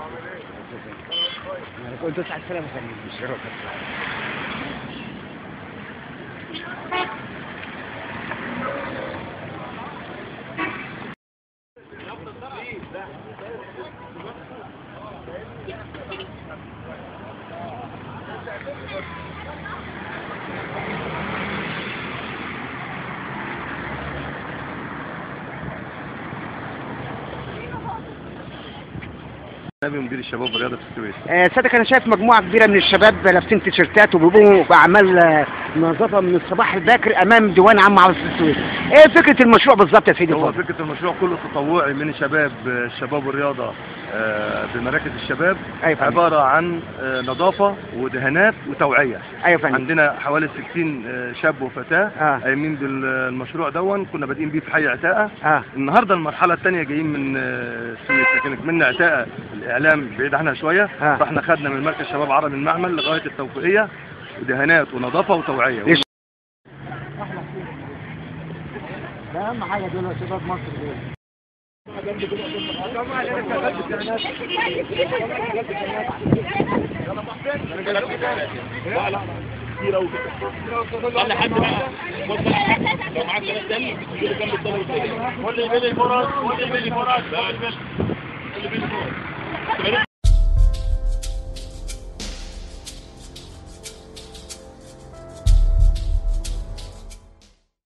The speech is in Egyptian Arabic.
انا كنت على السلامه خليك مش نبي مدير الشباب ورياضة السويس آه، سادك انا شايف مجموعه كبيره من الشباب لابسين تيشيرتات وبيقوموا باعمال آه، نظافه من الصباح الباكر امام ديوان عام عاصمه السويس ايه فكره المشروع بالظبط يا سيدي هو فاضل فكرة المشروع كله تطوعي من شباب آه، الشباب والرياضة آه، بمراكز الشباب ايوه فندم عبارة عن آه، نظافة ودهانات وتوعية ايوه فندم عندنا حوالي 60 آه، شاب وفتاة اه قايمين بالمشروع دون كنا بادئين بيه في حي عتاقة اه النهارده المرحلة الثانية جايين من آه، السويس لكن من عتاقة الإعلام بعيد عنها شوية اه فاحنا خدنا من مركز شباب عربي المعمل لغاية التوفيقية ودهانات ونظافة وتوعية ليش؟ ده اهم حاجه دول شباب مصر دول خلي حد بقى خد بقى حد لو معاك ثلاث تاني تجيب جنب الطلبه كده واللي يبني الفرص واللي يبني الفرص واللي يبني الفرص